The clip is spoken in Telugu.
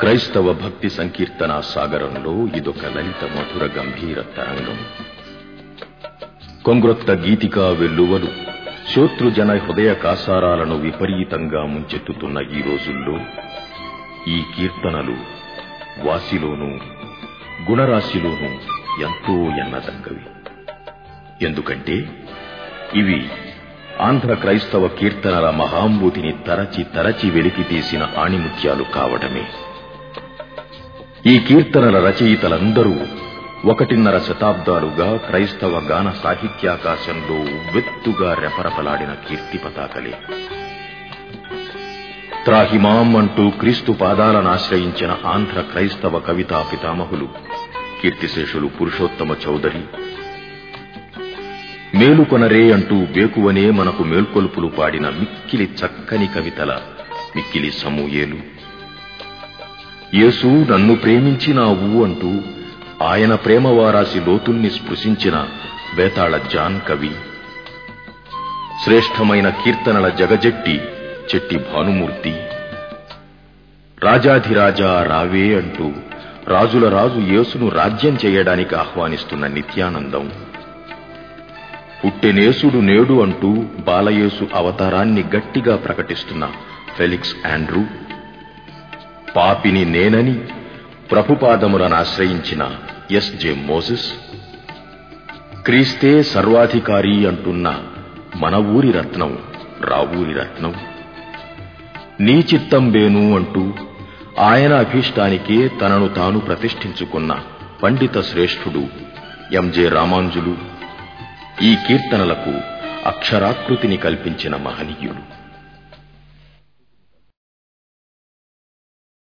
క్రైస్తవ భక్తి సంకీర్తన సాగరంలో ఇదొక లలిత మధుర గంభీర తరంగం కొంగ్రొత్త గీతికా వెల్లువలు శోత్రుజన హృదయ కాసారాలను విపరీతంగా ముంచెత్తుతున్న ఈ రోజుల్లో ఈ కీర్తనలు వాసిలోనూ గుణరాశిలోనూ ఎంతో ఎన్నదగ్గవి ఎందుకంటే ఇవి ఆంధ్ర క్రైస్తవ కీర్తనల మహాంబూతిని తరచి తరచి వెలికి తీసిన ఆణిముత్యాలు కావడమే ఈ కీర్తనల రచయితలందరూ ఒకటిన్నర శతాబ్దాలుగా క్రైస్తవ గాన సాహిత్యాకాశంలో ఉవ్వెత్తుగా రెపరెపలాడిన కీర్తి పతాకలే త్రాహిమాం అంటూ క్రీస్తు పాదాలను ఆశ్రయించిన ఆంధ్ర క్రైస్తవ కవితా పితామహులు కీర్తిశేషులు పురుషోత్తమ చౌదరి మేలుకొనరే అంటూ బేకువనే మనకు మేల్కొల్పులు పాడిన మిక్కిలి చక్కని కవితల మిక్కిలి సమూయేలు యేసు నన్ను ప్రేమించినావు అంటూ ఆయన ప్రేమవారాసి లోతుల్ని స్పృశించిన బేతాళ జాన్ కవి శ్రేష్టమైన కీర్తనల జగజెట్టి చెట్టి భానుమూర్తి రాజాధిరాజా రావే అంటూ రాజుల రాజు యేసును రాజ్యం చేయడానికి ఆహ్వానిస్తున్న నిత్యానందం పుట్టెనేసుడు నేడు అంటూ బాలయేసు అవతారాన్ని గట్టిగా ప్రకటిస్తున్న ఫెలిక్స్ ఆండ్రూ పాపిని నేనని ప్రభుపాదములను ఆశ్రయించిన ఎస్ జె మోసెస్ క్రీస్తే సర్వాధికారి అంటున్న మన ఊరి రత్నం రావూరి రత్నం నీ చిత్తంబేను అంటూ ఆయన అభీష్టానికే తనను తాను ప్రతిష్ఠించుకున్న పండిత శ్రేష్ఠుడు ఎంజే రామాంజులు ఈ కీర్తనలకు అక్షరాకృతిని కల్పించిన మహనీయులు